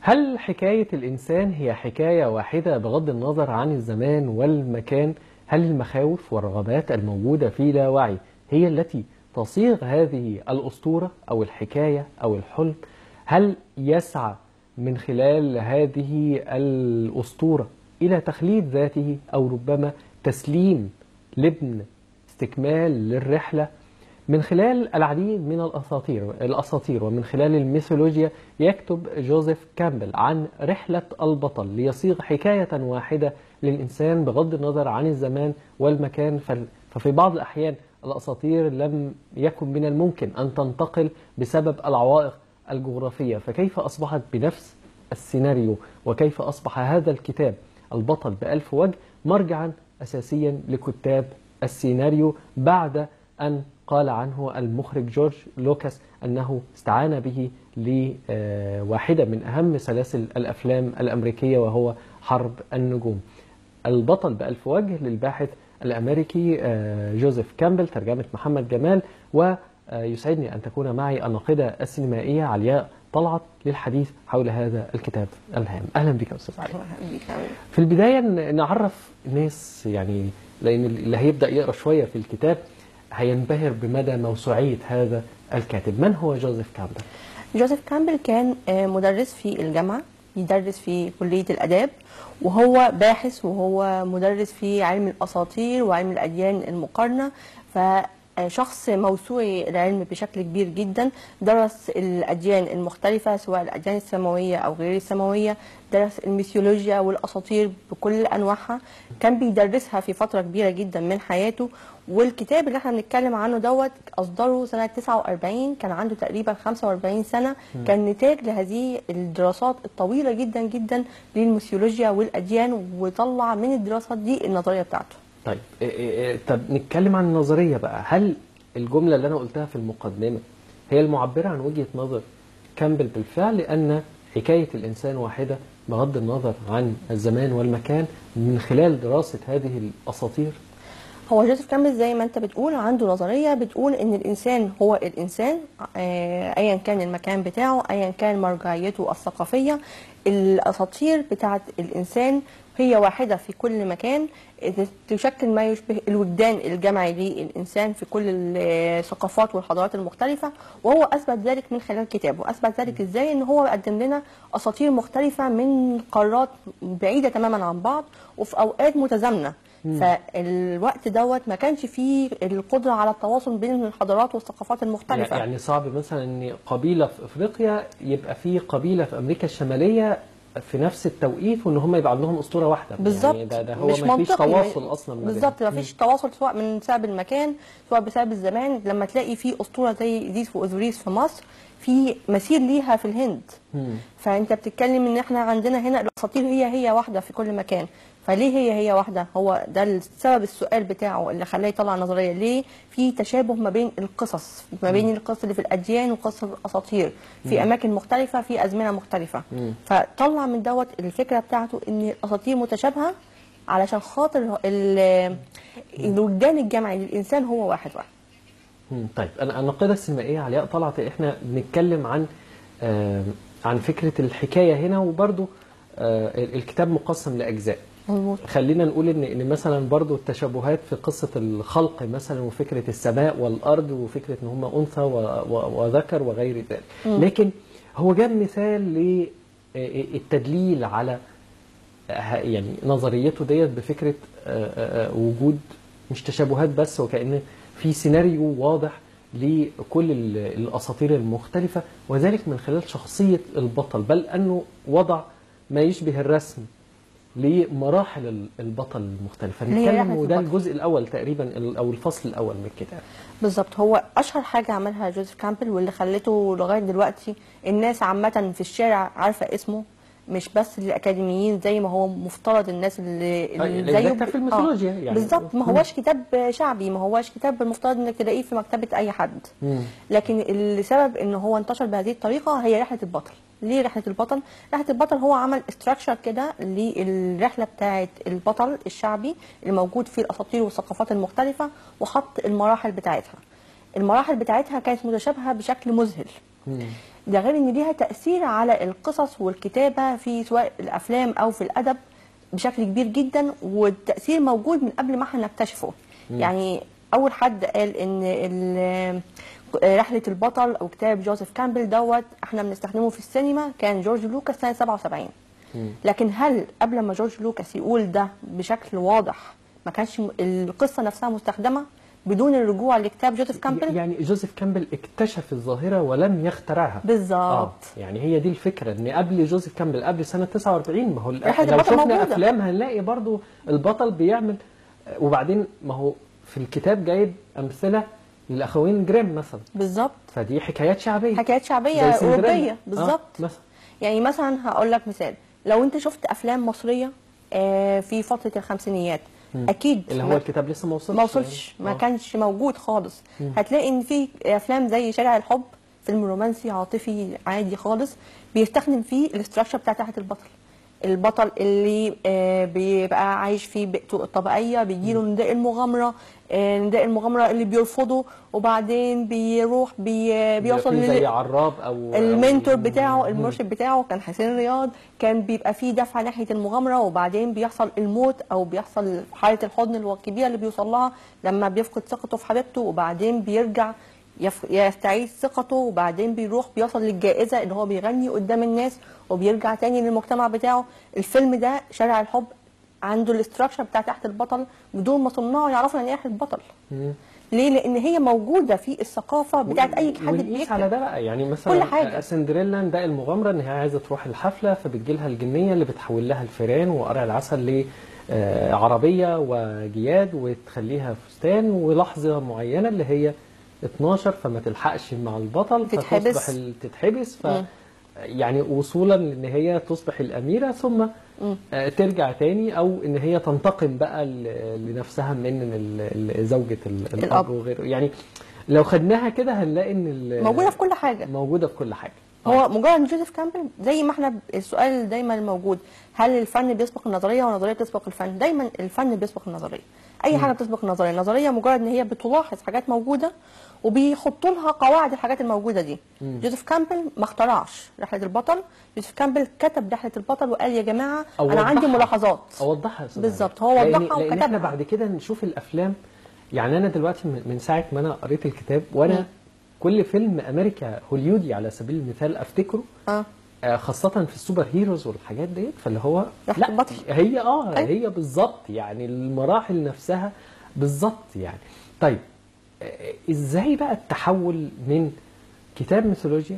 هل حكاية الإنسان هي حكاية واحدة بغض النظر عن الزمان والمكان؟ هل المخاوف والرغبات الموجودة في لا وعي هي التي تصيغ هذه الأسطورة أو الحكاية أو الحلم؟ هل يسعى من خلال هذه الأسطورة إلى تخليد ذاته أو ربما تسليم لابن استكمال للرحلة من خلال العديد من الأساطير الأساطير ومن خلال الميثولوجيا يكتب جوزيف كامبل عن رحلة البطل ليصيغ حكاية واحدة للإنسان بغض النظر عن الزمان والمكان فل- ففي بعض الأحيان الأساطير لم يكن من الممكن أن تنتقل بسبب العوائق الجغرافية فكيف أصبحت بنفس السيناريو وكيف أصبح هذا الكتاب البطل بألف وجه مرجعا أساسيا لكتاب السيناريو بعد أن قال عنه المخرج جورج لوكاس أنه استعان به لواحدة من أهم سلاسل الأفلام الأمريكية وهو حرب النجوم البطل بألف وجه للباحث الأمريكي آه، جوزيف كامبل ترجمة محمد جمال ويسعدني أن تكون معي الناقدة السينمائية علياء طلعت للحديث حول هذا الكتاب الهام أهلا بك يا أستاذ علي في البداية ن- نعرف الناس يعني لأن اللي هيبدأ يقرأ شوية في الكتاب هينبهر بمدى موسوعية هذا الكاتب من هو جوزيف كامبل؟ جوزيف كامبل كان آه، مدرس في الجامعة يدرس في كلية الآداب وهو باحث وهو مدرس في علم الأساطير وعلم الأديان المقارنة فشخص موسوعي العلم بشكل كبير جدا درس الأديان المختلفة سواء الأديان السماوية أو غير السماوية درس الميثولوجيا والأساطير بكل أنواعها كان بيدرسها في فترة كبيرة جدا من حياته والكتاب اللي احنا بنتكلم عنه دوت اصدره سنه 49 كان عنده تقريبا 45 سنه كان نتاج لهذه الدراسات الطويله جدا جدا للميثولوجيا والاديان وطلع من الدراسات دي النظريه بتاعته طيب إيه إيه إيه، طب نتكلم عن النظرية بقى هل الجملة اللي أنا قلتها في المقدمة هي المعبرة عن وجهة نظر كامبل بالفعل لأن حكاية الإنسان واحدة بغض النظر عن الزمان والمكان من خلال دراسة هذه الأساطير هو جوزيف كامبل زي ما انت بتقول عنده نظريه بتقول ان الانسان هو الانسان آه، ايا كان المكان بتاعه ايا كان مرجعيته الثقافيه الاساطير بتاعت الانسان هي واحده في كل مكان تشكل ما يشبه الوجدان الجمعي للانسان في كل الثقافات والحضارات المختلفه وهو اثبت ذلك من خلال كتابه اثبت ذلك ازاي ان هو قدم لنا اساطير مختلفه من قارات بعيده تماما عن بعض وفي اوقات متزامنه فالوقت دوت ما كانش فيه القدره على التواصل بين الحضارات والثقافات المختلفه يعني صعب مثلا ان قبيله في افريقيا يبقى في قبيله في امريكا الشماليه في نفس التوقيت وان هم يبقى عندهم اسطوره واحده بالظبط يعني ده, ده هو مش ما فيش منطقي. تواصل اصلا ما بينهم. بالظبط ما فيش تواصل سواء من سبب المكان سواء بسبب الزمان لما تلاقي في اسطوره زي ايزيس واوزوريس في مصر في مثيل ليها في الهند مم. فانت بتتكلم ان احنا عندنا هنا الاساطير هي هي واحده في كل مكان فليه هي هي واحده هو ده السبب السؤال بتاعه اللي خلاه يطلع نظريه ليه في تشابه ما بين القصص ما بين القصص اللي في الاديان وقصص الاساطير في اماكن مختلفه في ازمنه مختلفه فطلع من دوت الفكره بتاعته ان الاساطير متشابهه علشان خاطر ال- الوجدان الجمعي للانسان هو واحد واحد مم. طيب انا الناقده السينمائيه علياء طلعت احنا بنتكلم عن آه عن فكره الحكايه هنا وبرضو آه الكتاب مقسم لاجزاء مظبوط خلينا نقول ان ان مثلا برضو التشابهات في قصه الخلق مثلا وفكره السماء والارض وفكره ان هم انثى و- و- وذكر وغير ذلك لكن هو جاب مثال للتدليل على ه- يعني نظريته ديت بفكره آه، آه، آه، وجود مش تشابهات بس وكأن في سيناريو واضح لكل ال- الاساطير المختلفه وذلك من خلال شخصيه البطل بل انه وضع ما يشبه الرسم لمراحل ال- البطل المختلفه اللي هي نتكلم رحلة وده البطل. الجزء الاول تقريبا ال- او الفصل الاول من الكتاب بالظبط هو اشهر حاجه عملها جوزيف كامبل واللي خلته لغايه دلوقتي الناس عامه في الشارع عارفه اسمه مش بس الاكاديميين زي ما هو مفترض الناس اللي, أي، اللي لأن زيه ده كتاب في الميثولوجيا يعني. بالظبط ما هوش كتاب شعبي ما هوش كتاب المفترض انك تلاقيه في مكتبه اي حد لكن السبب ان هو انتشر بهذه الطريقه هي رحله البطل ليه رحله البطل رحله البطل هو عمل استراكشر كده للرحله بتاعه البطل الشعبي اللي موجود في الاساطير والثقافات المختلفه وحط المراحل بتاعتها المراحل بتاعتها كانت متشابهه بشكل مذهل ده غير ان ليها تاثير على القصص والكتابه في سواء الافلام او في الادب بشكل كبير جدا والتاثير موجود من قبل ما احنا نكتشفه يعني اول حد قال ان ال- رحله البطل او كتاب جوزيف كامبل دوت احنا بنستخدمه في السينما كان جورج لوكاس سنه 77 لكن هل قبل ما جورج لوكاس يقول ده بشكل واضح ما كانش م- القصه نفسها مستخدمه بدون الرجوع لكتاب جوزيف كامبل يعني جوزيف كامبل اكتشف الظاهره ولم يخترعها بالظبط اه يعني هي دي الفكره ان قبل جوزيف كامبل قبل سنه 49 ما هو ال- رحلة لو البطل شفنا موجودة. افلام هنلاقي برضو البطل بيعمل وبعدين ما هو في الكتاب جايب امثله للاخوين جريم مثلا بالظبط فدي حكايات شعبيه حكايات شعبيه زي سندريلا. اوروبيه آه، بالظبط مثلا يعني مثلا هقول لك مثال لو انت شفت افلام مصريه آه، في فتره الخمسينيات اكيد اللي ما- هو الكتاب لسه ما وصلش ما وصلش يعني. ما آه. كانش موجود خالص هتلاقي ان في افلام زي شارع الحب فيلم رومانسي عاطفي عادي خالص بيستخدم فيه الاستراكشر بتاع تحت البطل البطل اللي آه، بيبقى عايش في بيئته الطبيعيه بيجيله نداء المغامره آه، نداء المغامره اللي بيرفضه وبعدين بيروح بي بيوصل في لل- زي عراب او المنتور أو- بتاعه المرشد بتاعه كان حسين رياض كان بيبقى فيه دفعه ناحيه المغامره وبعدين بيحصل الموت او بيحصل حاله الحزن الكبيره اللي بيوصل لها لما بيفقد ثقته في حبيبته وبعدين بيرجع يف- يستعيد ثقته وبعدين بيروح بيوصل للجائزه اللي هو بيغني قدام الناس وبيرجع تاني للمجتمع بتاعه الفيلم ده شارع الحب عنده الاستراكشر بتاع تحت البطل بدون ما صناعه يعرفوا يعني ايه تحت البطل ليه لان هي موجوده في الثقافه بتاعت اي حد ونقيس بيكتب على ده بقى يعني مثلا كل حاجة. سندريلا ده المغامره ان هي عايزه تروح الحفله فبتجي لها الجنيه اللي بتحول لها الفيران وقرع العسل لعربيه وجياد وتخليها فستان ولحظه معينه اللي هي 12 فما تلحقش مع البطل تتحبس. فتصبح ال- تتحبس ف مم. يعني وصولا لان هي تصبح الاميره ثم آه، ترجع تاني او ان هي تنتقم بقى ل- لنفسها من ال- ال- زوجة ال- الاب الأب. وغيره يعني لو خدناها كده هنلاقي ان ال- موجوده في كل حاجه موجوده في كل حاجه هو مجرد إن جوزيف كامبل زي ما احنا ب- السؤال دايما الموجود هل الفن بيسبق النظريه والنظريه بتسبق الفن دايما الفن بيسبق النظريه اي حاجه بتسبق النظريه النظريه مجرد ان هي بتلاحظ حاجات موجوده وبيحطوا لها قواعد الحاجات الموجوده دي جوزيف كامبل ما اخترعش رحله البطل جوزيف كامبل كتب رحله البطل وقال يا جماعه أو انا عندي وضحها. ملاحظات اوضحها يا أستاذ بالظبط، علي. هو لأن- وضحها لان احنا وكتبها. بعد كده نشوف الافلام يعني انا دلوقتي من من ساعه ما انا قريت الكتاب وانا مم. كل فيلم امريكا هوليودي على سبيل المثال افتكره اه آه، خاصة في السوبر هيروز والحاجات ديت فاللي هو رحلة البطل. هي اه أيوة. هي بالظبط يعني المراحل نفسها بالظبط يعني طيب آه، ازاي بقى التحول من كتاب ميثولوجيا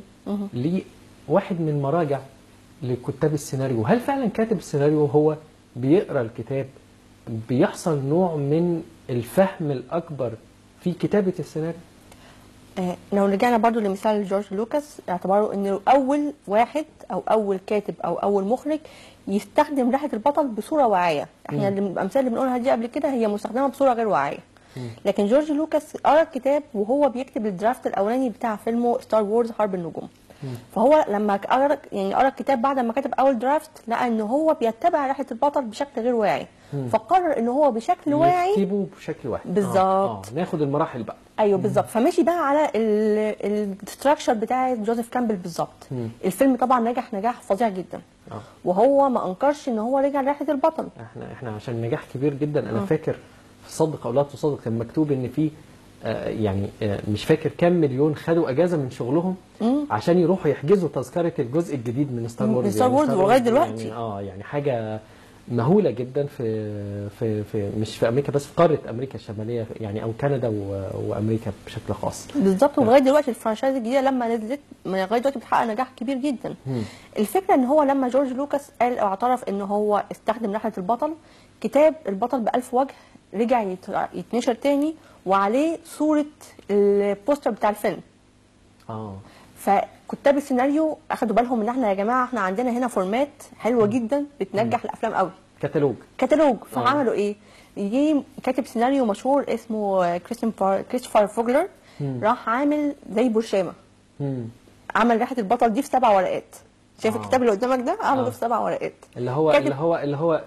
لواحد من مراجع لكتاب السيناريو هل فعلا كاتب السيناريو هو بيقرا الكتاب بيحصل نوع من الفهم الاكبر في كتابة السيناريو آه، لو رجعنا برضو لمثال جورج لوكاس اعتبره انه اول واحد او اول كاتب او اول مخرج يستخدم رحله البطل بصوره واعيه احنا اللي- الامثال اللي بنقولها دي قبل كده هي مستخدمه بصوره غير واعيه لكن جورج لوكاس قرا الكتاب وهو بيكتب الدرافت الاولاني بتاع فيلمه ستار وورز حرب النجوم فهو لما قرا يعني قرا الكتاب بعد ما كتب اول درافت لقى ان هو بيتبع رحله البطل بشكل غير واعي فقرر ان هو بشكل واعي يكتبوا بشكل واحد بالظبط. آه. آه. ناخد المراحل بقى ايوه بالظبط فمشي بقى على الاستراكشر بتاع جوزيف كامبل بالظبط مم. الفيلم طبعا نجح نجاح فظيع جدا آه. وهو ما انكرش ان هو رجع لرحله البطل احنا احنا عشان نجاح كبير جدا انا فاكر في صدق او لا تصدق كان مكتوب ان في آه يعني آه مش فاكر كام مليون خدوا اجازه من شغلهم عشان يروحوا يحجزوا تذكره الجزء الجديد من ستار من وورز ستار وورز ستار ولغاية وورز دلوقتي. يعني اه يعني حاجه مهوله جدا في في في مش في امريكا بس في قاره امريكا الشماليه يعني او كندا و- وامريكا بشكل خاص بالظبط ولغايه دلوقتي الفرانشايز الجديده لما نزلت لغايه دلوقتي بتحقق نجاح كبير جدا الفكره ان هو لما جورج لوكاس قال او اعترف ان هو استخدم رحله البطل كتاب البطل بألف وجه رجع يت- يتنشر تاني وعليه صوره البوستر بتاع الفيلم اه فكتاب السيناريو اخدوا بالهم ان احنا يا جماعه احنا عندنا هنا فورمات حلوه جدا بتنجح الافلام قوي كتالوج كتالوج فعملوا ايه؟ يجي كاتب سيناريو مشهور اسمه كريستوفر كريستوفر فوجلر راح عامل زي برشامه مم. عمل رحله البطل دي في سبع ورقات شايف آه. الكتاب اللي قدامك ده عمله آه. في سبع ورقات اللي هو كاتب- اللي هو اللي هو آه،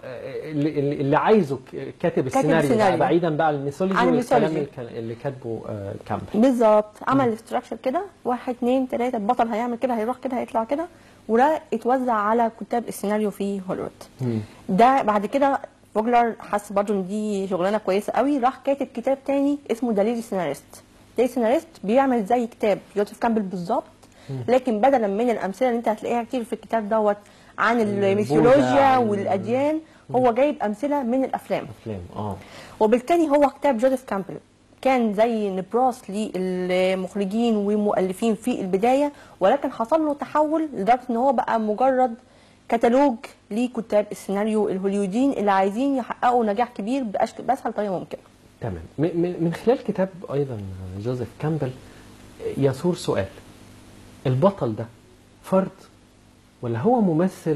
اللي, اللي اللي عايزه ك- كاتب السيناريو بقى السيناريو. بعيدا بقى عن الميثولوجي عن والكلام الميثولوجي. اللي كان- اللي كاتبه آه، كامبل بالظبط عمل ستراكشر كده واحد اتنين تلاته البطل هيعمل كده هيروح كده هيطلع كده وده اتوزع على كتاب السيناريو في هوليوود مم. ده بعد كده فوجلر حس برضه ان دي شغلانه كويسه قوي راح كاتب كتاب تاني اسمه دليل سيناريست دليل سيناريست بيعمل زي كتاب جوزيف كامبل بالظبط لكن بدلا من الامثله اللي انت هتلاقيها كتير في الكتاب دوت عن البوذا، الميثولوجيا عن- والاديان هو جايب امثله من الافلام افلام اه وبالتالي هو كتاب جوزيف كامبل كان زي نبراس للمخرجين والمؤلفين في البدايه ولكن حصل له تحول لدرجه ان هو بقى مجرد كتالوج لكتاب السيناريو الهوليوديين اللي عايزين يحققوا نجاح كبير بأشك- باسهل طريقه ممكنه. تمام م- م- من خلال كتاب ايضا جوزيف كامبل يثور سؤال البطل ده فرد ولا هو ممثل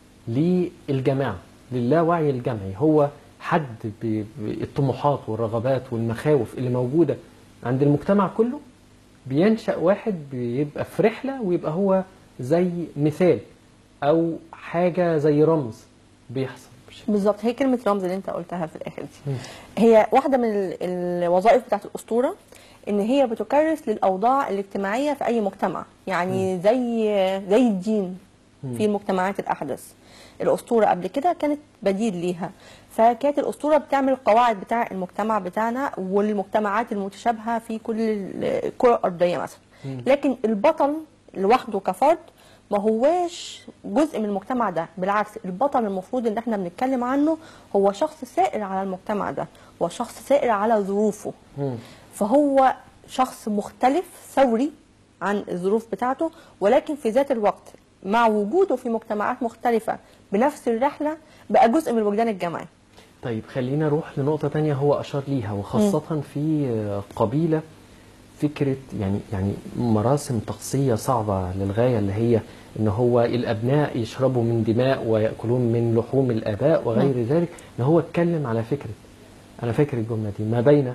للجماعه للاوعي الجمعي هو حد ب- بالطموحات والرغبات والمخاوف اللي موجوده عند المجتمع كله بينشأ واحد بيبقى في رحله ويبقى هو زي مثال او حاجه زي رمز بيحصل بالظبط هي كلمه رمز اللي انت قلتها في الاخر دي. هي واحده من ال- الوظائف بتاعت الاسطوره ان هي بتكرس للاوضاع الاجتماعيه في اي مجتمع يعني زي زي الدين في المجتمعات الاحدث الاسطوره قبل كده كانت بديل ليها فكانت الاسطوره بتعمل القواعد بتاع المجتمع بتاعنا والمجتمعات المتشابهه في كل ال- الكره الارضيه مثلا لكن البطل لوحده كفرد ما هواش جزء من المجتمع ده بالعكس البطل المفروض ان احنا بنتكلم عنه هو شخص سائر على المجتمع ده هو شخص سائر على ظروفه مم. فهو شخص مختلف ثوري عن الظروف بتاعته ولكن في ذات الوقت مع وجوده في مجتمعات مختلفة بنفس الرحلة بقى جزء من الوجدان الجمعي طيب خلينا نروح لنقطة تانية هو أشار ليها وخاصة في قبيلة فكرة يعني يعني مراسم تقصية صعبة للغاية اللي هي إن هو الأبناء يشربوا من دماء ويأكلون من لحوم الآباء وغير ذلك إن هو اتكلم على فكرة أنا فاكر الجملة دي ما بين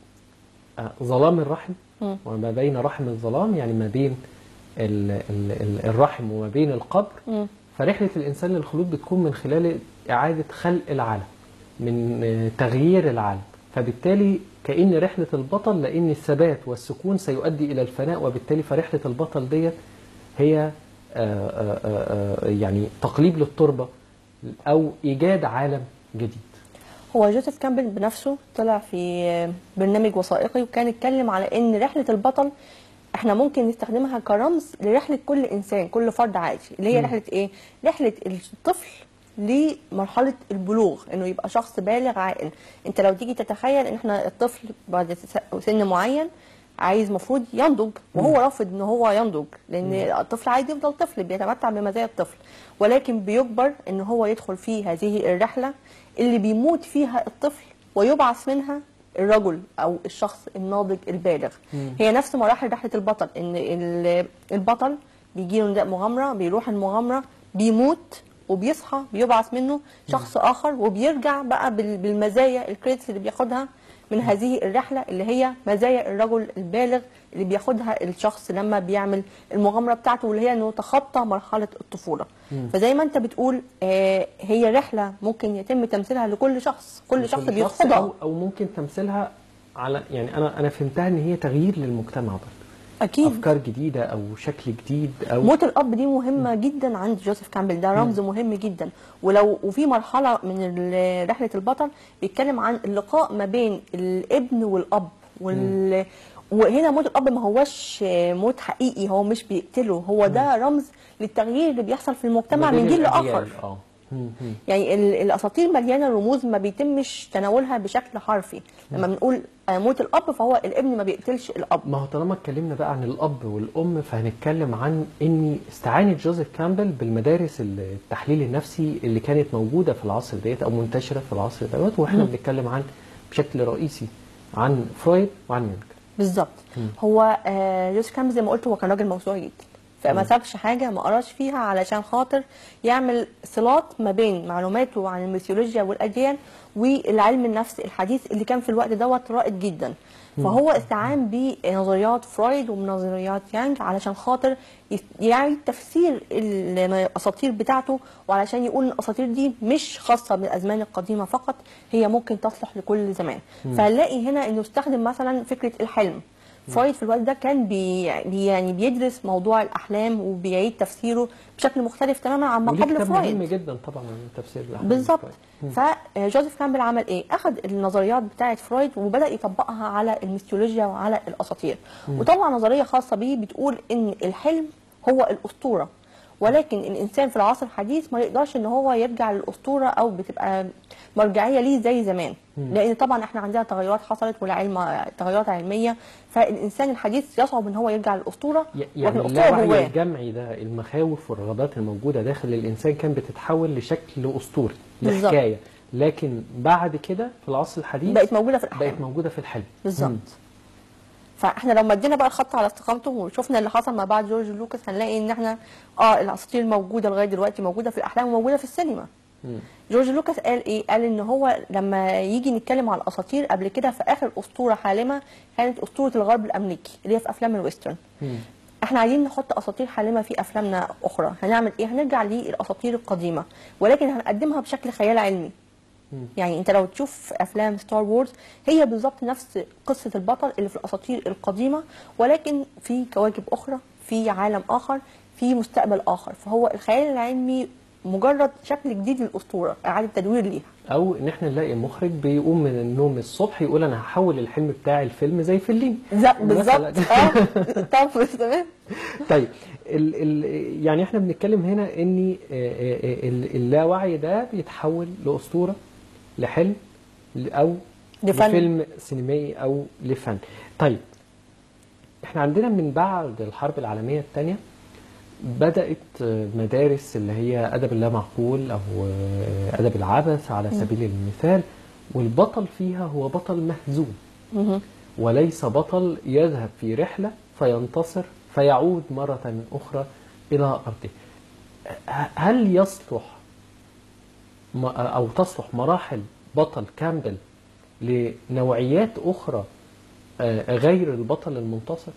آه، ظلام الرحم مم. وما بين رحم الظلام يعني ما بين ال ال ال الرحم وما بين القبر مم. فرحلة الإنسان للخلود بتكون من خلال إعادة خلق العالم من آه، تغيير العالم فبالتالي كأن رحلة البطل لأن الثبات والسكون سيؤدي إلى الفناء وبالتالي فرحلة البطل ديت هي آه، آه، آه، آه، يعني تقليب للتربة أو إيجاد عالم جديد هو جوزيف كامبل بنفسه طلع في برنامج وثائقي وكان اتكلم على ان رحله البطل احنا ممكن نستخدمها كرمز لرحله كل انسان كل فرد عادي اللي هي رحله ايه رحله الطفل لمرحله البلوغ انه يبقى شخص بالغ عاقل انت لو تيجي تتخيل ان احنا الطفل بعد س- سن معين عايز مفروض ينضج وهو رافض ان هو ينضج لان الطفل عايز يفضل طفل بيتمتع بمزايا الطفل ولكن بيجبر ان هو يدخل في هذه الرحله اللي بيموت فيها الطفل ويبعث منها الرجل او الشخص الناضج البالغ هي نفس مراحل رحله البطل ان ال- البطل بيجي له نداء مغامره بيروح المغامره بيموت وبيصحى بيبعث منه شخص اخر وبيرجع بقى بال- بالمزايا الكريدتس اللي بياخدها من هذه الرحله اللي هي مزايا الرجل البالغ اللي بياخدها الشخص لما بيعمل المغامره بتاعته واللي هي انه يتخطى مرحله الطفوله فزي ما انت بتقول آه هي رحله ممكن يتم تمثيلها لكل شخص كل شخص أو, بيخوضها أو ممكن تمثيلها على يعني أنا أنا فهمتها إن هي تغيير للمجتمع برضه اكيد أفكار جديدة أو شكل جديد أو موت الاب دي مهمه جدا عند جوزيف كامبل ده رمز مهم جدا ولو وفي مرحله من ال- رحله البطل بيتكلم عن اللقاء ما بين الابن والاب وال وهنا موت الاب ما هوش موت حقيقي هو مش بيقتله هو ده رمز للتغيير اللي بيحصل في المجتمع ما بين من جيل الأجيال. لاخر اه مم، مم. يعني ال- الاساطير مليانه رموز ما بيتمش تناولها بشكل حرفي لما بنقول آه، موت الاب فهو الابن ما بيقتلش الاب ما هو طالما اتكلمنا بقى عن الاب والام فهنتكلم عن ان استعانت جوزيف كامبل بالمدارس التحليل النفسي اللي كانت موجوده في العصر ديت او منتشره في العصر دوت واحنا بنتكلم عن بشكل رئيسي عن فرويد وعن يونغ بالظبط هو آه، جوزيف كامبل زي ما قلت هو كان راجل موسوعي جدا فما سابش حاجه ما قراش فيها علشان خاطر يعمل صلات ما بين معلوماته عن الميثولوجيا والاديان والعلم النفس الحديث اللي كان في الوقت دوت رائد جدا فهو استعان بنظريات فرويد ونظريات يانج علشان خاطر يس- يعيد تفسير الاساطير بتاعته وعلشان يقول ان الاساطير دي مش خاصه بالازمان القديمه فقط هي ممكن تصلح لكل زمان فهنلاقي هنا انه استخدم مثلا فكره الحلم فرويد في الوقت ده كان بي بي- يعني بيدرس موضوع الاحلام وبيعيد تفسيره بشكل مختلف تماما عن ما ودي قبل كتاب فرويد مهم جدا طبعا عن تفسير الأحلام بالظبط فرويد. فجوزيف كامبل عمل ايه اخذ النظريات بتاعه فرويد وبدا يطبقها على الميثولوجيا وعلى الاساطير وطلع نظريه خاصه بيه بتقول ان الحلم هو الاسطوره ولكن الانسان في العصر الحديث ما يقدرش ان هو يرجع للاسطوره او بتبقى مرجعيه ليه زي زمان لان طبعا احنا عندنا تغيرات حصلت والعلم تغيرات علميه فالانسان الحديث يصعب ان هو يرجع للاسطوره ي- لكن يعني الاسطوره اللاوعي جواه الجمعي ده المخاوف والرغبات الموجودة داخل الإنسان كان بتتحول لشكل أسطوري بالظبط. لحكاية لكن بعد كده في العصر الحديث بقت موجوده في الاحلام بقت موجودة في الحلم بالظبط مم. فاحنا لو مدينا بقى الخط على استقامته وشفنا اللي حصل ما بعد جورج لوكاس هنلاقي ان احنا اه الاساطير موجوده لغايه دلوقتي موجوده في الاحلام وموجوده في السينما مم. جورج لوكاس قال ايه قال ان هو لما يجي نتكلم على الاساطير قبل كده في اخر اسطوره حالمه كانت اسطوره الغرب الامريكي اللي هي في افلام الويسترن مم. احنا عايزين نحط اساطير حالمه في افلامنا اخرى هنعمل ايه هنرجع للاساطير القديمه ولكن هنقدمها بشكل خيال علمي يعني انت لو تشوف افلام ستار وورز هي بالظبط نفس قصه البطل اللي في الاساطير القديمه ولكن في كواكب اخرى في عالم اخر في مستقبل اخر فهو الخيال العلمي مجرد شكل جديد للاسطوره اعاده تدوير ليها او ان احنا نلاقي مخرج بيقوم من النوم الصبح يقول انا هحول الحلم بتاع الفيلم زي فيلم ز- بالظبط اه طب تمام طيب ال ال يعني احنا بنتكلم هنا ان آه، آه، ال- اللاوعي ده بيتحول لاسطوره لحلم ل- او لفن. لفيلم سينمائي او لفن طيب احنا عندنا من بعد الحرب العالميه الثانيه بدات آه، مدارس اللي هي ادب اللا معقول او آه، ادب العبث على سبيل المثال والبطل فيها هو بطل مهزوم مهم. وليس بطل يذهب في رحلة فينتصر فيعود مرة أخرى إلى أرضه ه- هل يصلح م- أو تصلح مراحل بطل كامبل لنوعيات أخرى آه، غير البطل المنتصر؟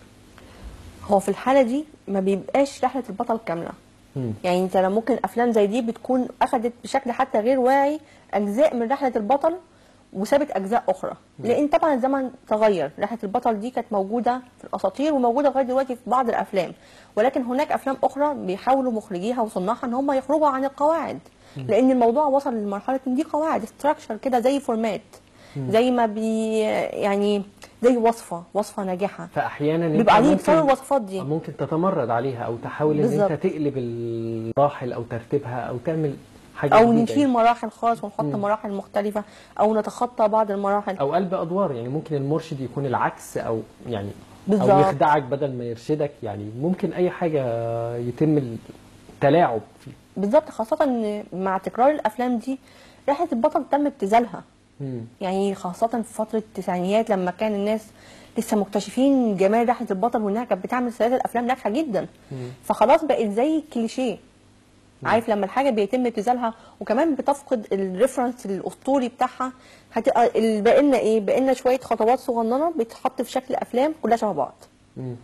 هو في الحاله دي ما بيبقاش رحله البطل كامله مم. يعني انت لو ممكن افلام زي دي بتكون اخذت بشكل حتى غير واعي اجزاء من رحله البطل وسابت اجزاء اخرى لان طبعا الزمن تغير رحله البطل دي كانت موجوده في الاساطير وموجوده لغايه دلوقتي في بعض الافلام ولكن هناك افلام اخرى بيحاولوا مخرجيها وصناعها ان هم يخرجوا عن القواعد لان الموضوع وصل لمرحله ان دي قواعد ستراكشر كده زي فورمات زي ما بي يعني زي وصفه وصفه ناجحه فأحيانا أنت بيبقى عليه ممكن- يكسروا الوصفات دي ممكن تتمرد عليها أو تحاول أن بالظبط. أنت تقلب المراحل أو ترتيبها أو تعمل حاجة او جديدة نشيل يعني. مراحل خالص ونحط مراحل مختلفه او نتخطى بعض المراحل او قلب ادوار يعني ممكن المرشد يكون العكس او يعني بالظبط. او يخدعك بدل ما يرشدك يعني ممكن اي حاجه يتم التلاعب فيه بالظبط خاصه ان مع تكرار الافلام دي رحله البطل تم ابتذالها مم. يعني خاصه في فتره التسعينيات لما كان الناس لسه مكتشفين جمال رحله البطل وانها كانت بتعمل سلاسل افلام ناجحه جدا فخلاص بقت زي كليشيه عارف لما الحاجه بيتم ابتذالها وكمان بتفقد الريفرنس الاسطوري بتاعها هتبقى ال- بقى لنا ايه بقى لنا شويه خطوات صغننه بتتحط في شكل افلام كلها شبه بعض مم.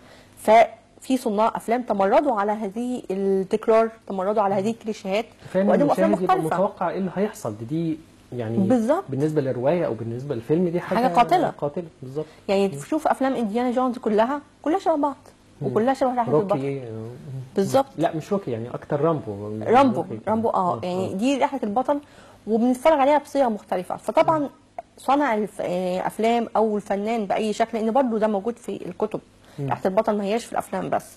ففي صناع افلام تمردوا على هذه التكرار تمردوا على هذه الكليشيهات فان وقدموا افلام المشاهد يبقى مختلفه متوقع ايه اللي هيحصل دي, دي يعني بالظبط. بالنسبه للروايه او بالنسبه للفيلم دي حاجه, حاجة قاتلة. قاتله بالظبط يعني تشوف افلام انديانا جونز كلها كلها شبه بعض وكلها شبه رحله البطل روكي بالظبط لا مش روكي يعني اكتر رامبو رامبو روكي. رامبو اه يعني دي رحله البطل وبنتفرج عليها بصيغه مختلفه فطبعا صنع الف- آه، افلام او الفنان باي شكل لان برضه ده موجود في الكتب رحله البطل ما هياش في الافلام بس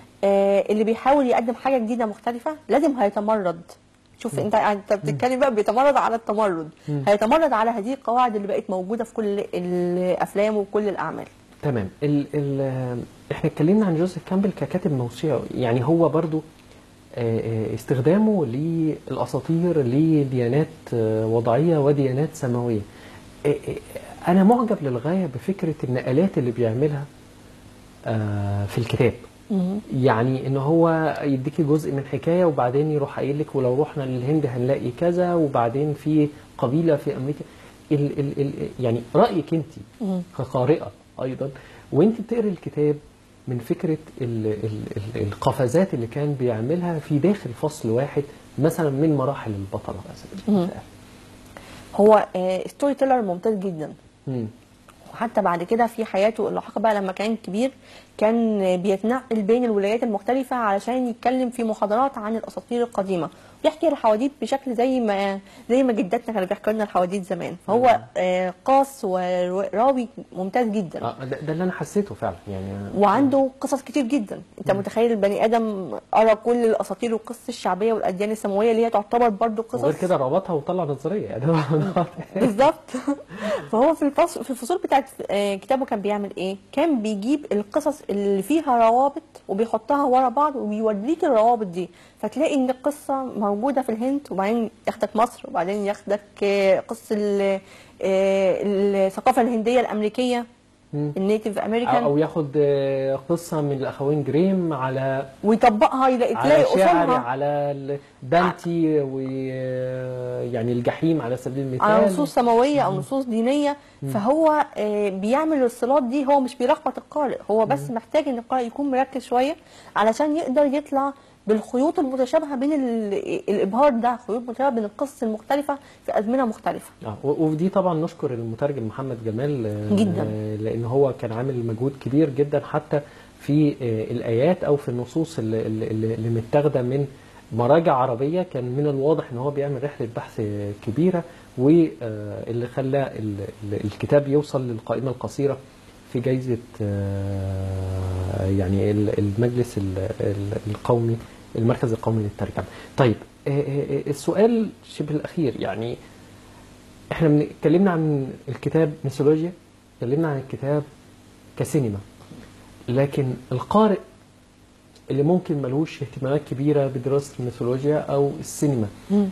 آه اللي بيحاول يقدم حاجه جديده مختلفه لازم هيتمرد شوف انت انت بتتكلم بقى بيتمرد على التمرد هيتمرد على هذه القواعد اللي بقت موجوده في كل الافلام وكل الاعمال تمام ال ال احنا اتكلمنا عن جوزيف كامبل ككاتب موسيقى يعني هو برضو آه، آه، استخدامه للاساطير لديانات آه، وضعيه وديانات سماويه آه، آه، انا معجب للغايه بفكره النقلات اللي بيعملها آه، في الكتاب يعني ان هو يديكي جزء من حكايه وبعدين يروح قايل لك ولو رحنا للهند هنلاقي كذا وبعدين في قبيله في امريكا ال ال ال يعني رايك انت كقارئه ايضا وانت بتقري الكتاب من فكره ال ال ال القفزات اللي كان بيعملها في داخل فصل واحد مثلا من مراحل البطله على سبيل المثال هو ستوري تيلر ممتاز جدا مم. وحتى بعد كده في حياته اللاحقه بقى لما كان كبير كان بيتنقل بين الولايات المختلفه علشان يتكلم في محاضرات عن الاساطير القديمه بيحكي الحواديت بشكل زي ما زي ما جداتنا كانوا بيحكوا لنا الحواديت زمان فهو آه، قاص وراوي ممتاز جدا اه ده, ده اللي انا حسيته فعلا يعني وعنده قصص كتير جدا انت متخيل البني ادم قرا كل الاساطير والقصص الشعبيه والاديان السماويه اللي هي تعتبر برضو قصص وغير كده ربطها وطلع نظريه يعني بالظبط فهو في الفصل في الفصول بتاعت آه، كتابه كان بيعمل ايه كان بيجيب القصص اللي فيها روابط وبيحطها ورا بعض وبيوريك الروابط دي فتلاقي ان القصه موجوده في الهند وبعدين ياخدك مصر وبعدين ياخدك آه، قصه ال- آه، الثقافه الهنديه الامريكيه مم. النيتيف او امريكان أو ياخد آه، قصه من الاخوين جريم على ويطبقها يلاقي على تلاقي شعري اصولها على ال- دانتي ويعني الجحيم على سبيل المثال على نصوص سماويه او نصوص دينيه فهو آه، بيعمل الصلات دي هو مش بيلخبط القارئ هو بس محتاج ان القارئ يكون مركز شويه علشان يقدر يطلع بالخيوط المتشابهه بين ال- الابهار ده خيوط متشابهه بين القصص المختلفه في ازمنه مختلفه اه و- ودي طبعا نشكر المترجم محمد جمال آه، جداً. آه، لان هو كان عامل مجهود كبير جدا حتى في آه، الايات او في النصوص اللي, اللي, اللي متاخده من مراجع عربيه كان من الواضح ان هو بيعمل رحله بحث آه، كبيره واللي خلى ال- ال- الكتاب يوصل للقائمه القصيره في جائزه آه، يعني ال- المجلس ال- ال- القومي المركز القومي للترجمه. طيب آه، آه، آه، السؤال شبه الاخير يعني احنا من- اتكلمنا عن الكتاب ميثولوجيا اتكلمنا عن الكتاب كسينما لكن القارئ اللي ممكن ملوش اهتمامات كبيرة بدراسة الميثولوجيا أو السينما إيه-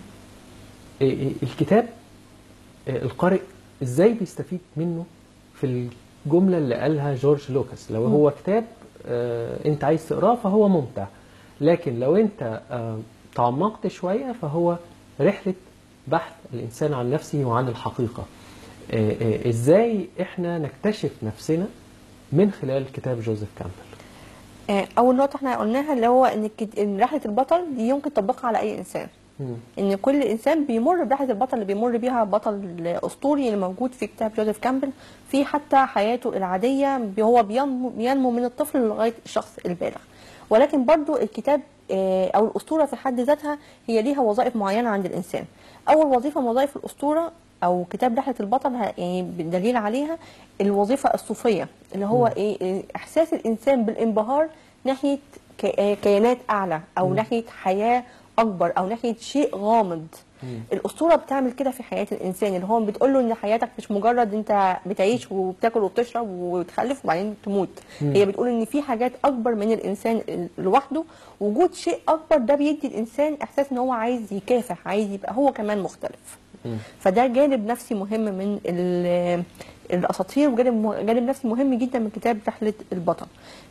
إيه الكتاب إيه القارئ ازاي بيستفيد منه في الجملة اللي قالها جورج لوكاس لو هو كتاب آه انت عايز تقراه فهو ممتع لكن لو انت آه تعمقت شوية فهو رحلة بحث الإنسان عن نفسه وعن الحقيقة آه آه ازاي احنا نكتشف نفسنا من خلال كتاب جوزيف كامبل آه، اول نقطه احنا قلناها اللي هو ان الكت- إن رحله البطل دي يمكن تطبقها على اي انسان مم. ان كل انسان بيمر برحله البطل اللي بيمر بيها بطل اسطوري اللي موجود في كتاب جوزيف كامبل في حتى حياته العاديه بي- هو بينمو, بينمو من الطفل لغايه الشخص البالغ ولكن برضو الكتاب آه، او الاسطوره في حد ذاتها هي ليها وظائف معينه عند الانسان اول وظيفه من وظائف الاسطوره او كتاب رحله البطل ه- يعني بالدليل عليها الوظيفه الصوفيه اللي هو ايه إيه، احساس الانسان بالانبهار ناحيه ك- آه، كيانات اعلى او ناحيه حياه اكبر او ناحيه شيء غامض الاسطوره بتعمل كده في حياه الانسان اللي هو بتقول له ان حياتك مش مجرد انت بتعيش وبتاكل وبتشرب وتخلف وبعدين تموت هي بتقول ان في حاجات اكبر من الانسان لوحده وجود شيء اكبر ده بيدي الانسان احساس ان هو عايز يكافح عايز يبقى هو كمان مختلف فده جانب نفسي مهم من ال- الاساطير وجانب جانب نفسي مهم جدا من كتاب رحله البطل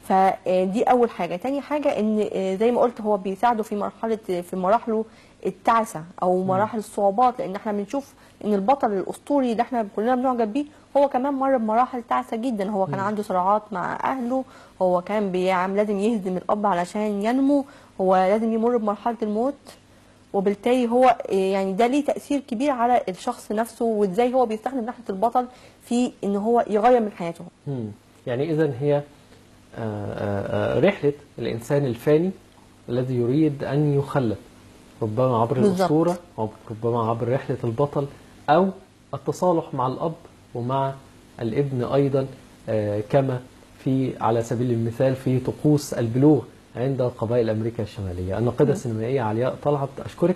فدي اول حاجه تاني حاجه ان زي ما قلت هو بيساعده في مرحله في مراحله التعسه او مراحل الصعوبات لان احنا بنشوف ان البطل الاسطوري اللي احنا كلنا بنعجب بيه هو كمان مر بمراحل تعسه جدا هو كان عنده صراعات مع اهله هو كان بيعمل لازم يهزم الاب علشان ينمو هو لازم يمر بمرحله الموت وبالتالي هو يعني ده ليه تأثير كبير على الشخص نفسه وازاي هو بيستخدم ناحية البطل في ان هو يغير من حياته مم. يعني إذا هي آه، آه، آه، رحلة الإنسان الفاني الذي يريد أن يخلد ربما عبر بالظبط. الأسطورة أو ربما عبر رحلة البطل أو التصالح مع الأب ومع الابن أيضا آه، كما في على سبيل المثال في طقوس البلوغ عند قبائل أمريكا الشمالية الناقدة السينمائية علياء طلعت أشكرك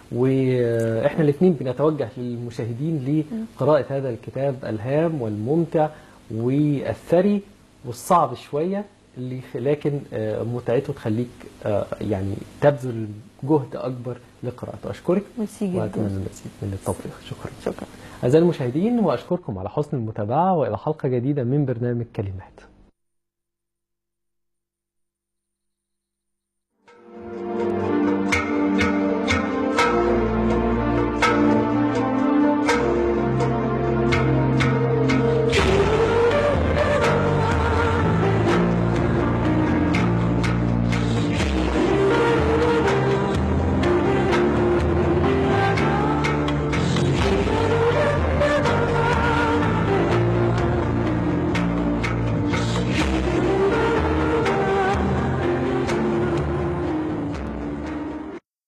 واحنا الاثنين بنتوجه للمشاهدين لقراءة هذا الكتاب الهام والممتع والثري والصعب شوية اللي لكن آه، متعته تخليك آه، يعني تبذل جهد أكبر لقراءته أشكرك ميرسي جدا. وأتمنى المزيد من التوفيق شكرا شكرا أعزائي المشاهدين وأشكركم على حسن المتابعة وإلى حلقة جديدة من برنامج كلمات